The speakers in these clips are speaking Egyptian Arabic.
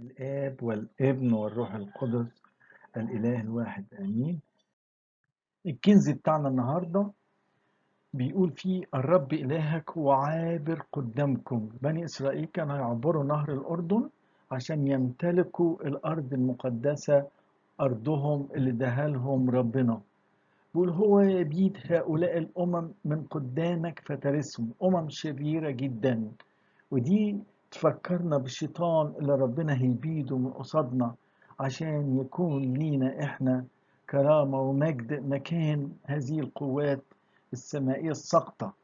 الآب والابن والروح القدس الإله الواحد آمين الكنز بتاعنا النهاردة بيقول فيه الرب إلهك هو عابر قدامكم بني إسرائيل كانوا يعبروا نهر الأردن عشان يمتلكوا الأرض المقدسة أرضهم اللي دهالهم ربنا بيقول هو يبيد هؤلاء الأمم من قدامك فترسهم أمم شريرة جدا ودي تفكرنا بالشيطان اللي ربنا هيبيده من قصادنا عشان يكون لينا احنا كرامة ومجد مكان هذه القوات السمائية الساقطة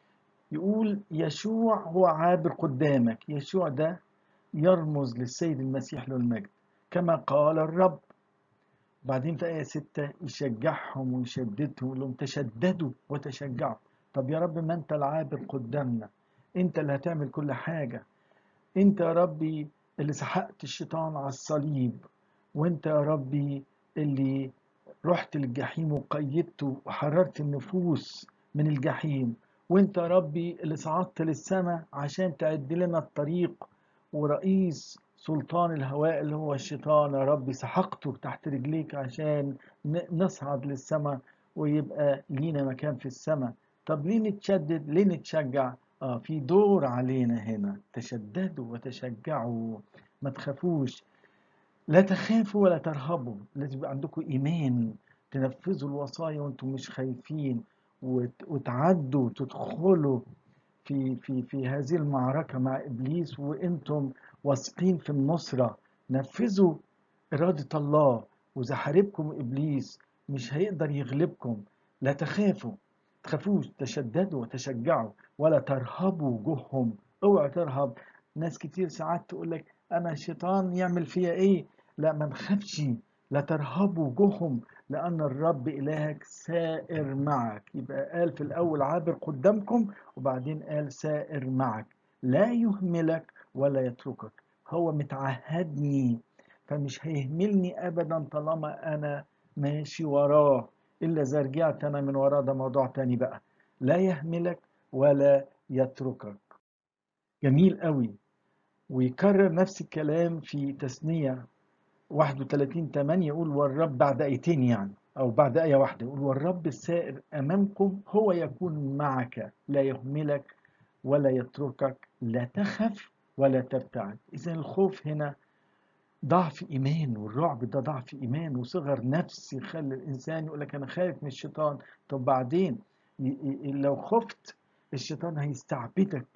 يقول يشوع هو عابر قدامك يشوع ده يرمز للسيد المسيح له المجد كما قال الرب بعدين في آية ستة يشجعهم ويشددهم يقول لهم تشددوا وتشجعوا طب يا رب ما أنت العابر قدامنا أنت اللي هتعمل كل حاجة أنت يا ربي اللي سحقت الشيطان على الصليب وأنت يا ربي اللي رحت للجحيم وقيدته وحررت النفوس من الجحيم وانت يا ربي اللي صعدت للسماء عشان تعد لنا الطريق ورئيس سلطان الهواء اللي هو الشيطان يا ربي سحقته تحت رجليك عشان نصعد للسماء ويبقى لينا مكان في السماء طب ليه نتشدد ليه نتشجع اه في دور علينا هنا تشددوا وتشجعوا ما تخافوش لا تخافوا ولا ترهبوا لازم يبقى عندكم ايمان تنفذوا الوصايا وانتم مش خايفين وتعدوا تدخلوا في في في هذه المعركه مع ابليس وانتم واثقين في النصره نفذوا اراده الله واذا حاربكم ابليس مش هيقدر يغلبكم لا تخافوا تخافوش تشددوا وتشجعوا ولا ترهبوا وجوههم اوعى ترهب ناس كتير ساعات تقول لك انا الشيطان يعمل فيا ايه لا ما نخافش لا ترهبوا وجوههم لأن الرب إلهك سائر معك يبقى قال في الأول عابر قدامكم وبعدين قال سائر معك لا يهملك ولا يتركك هو متعهدني فمش هيهملني أبدا طالما أنا ماشي وراه إلا إذا رجعت أنا من وراه ده موضوع تاني بقى لا يهملك ولا يتركك جميل قوي ويكرر نفس الكلام في تثنية 31 8 يقول والرب بعد آيتين يعني أو بعد آية واحدة يقول والرب السائر أمامكم هو يكون معك لا يهملك ولا يتركك لا تخف ولا ترتعد إذا الخوف هنا ضعف إيمان والرعب ده ضعف إيمان وصغر نفس يخلي الإنسان يقول لك أنا خايف من الشيطان طب بعدين لو خفت الشيطان هيستعبدك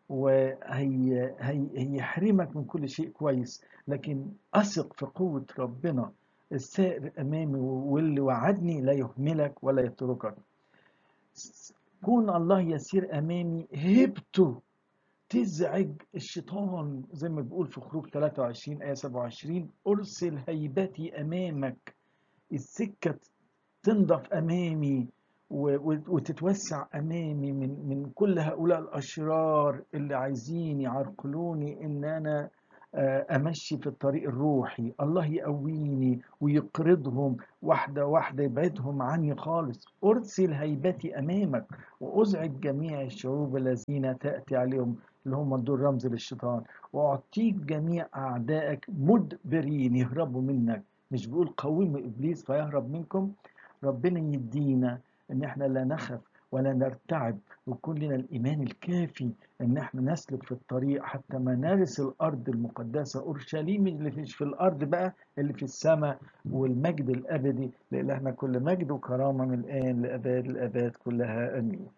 وهيحرمك من كل شيء كويس لكن أثق في قوة ربنا السائر أمامي واللي وعدني لا يهملك ولا يتركك كون الله يسير أمامي هبته تزعج الشيطان زي ما بيقول في خروج 23 آية 27 أرسل هيبتي أمامك السكة تنضف أمامي وتتوسع امامي من من كل هؤلاء الاشرار اللي عايزين يعرقلوني ان انا امشي في الطريق الروحي الله يقويني ويقرضهم واحده واحده يبعدهم عني خالص ارسل هيبتي امامك وازعج جميع الشعوب الذين تاتي عليهم اللي هم دول رمز للشيطان واعطيك جميع اعدائك مدبرين يهربوا منك مش بيقول قوموا ابليس فيهرب منكم ربنا يدينا ان احنا لا نخف ولا نرتعب ويكون لنا الايمان الكافي ان احنا نسلك في الطريق حتى ما نرث الارض المقدسه اورشليم اللي مش في الارض بقى اللي في السماء والمجد الابدي لالهنا كل مجد وكرامه من الان لاباد الاباد كلها امين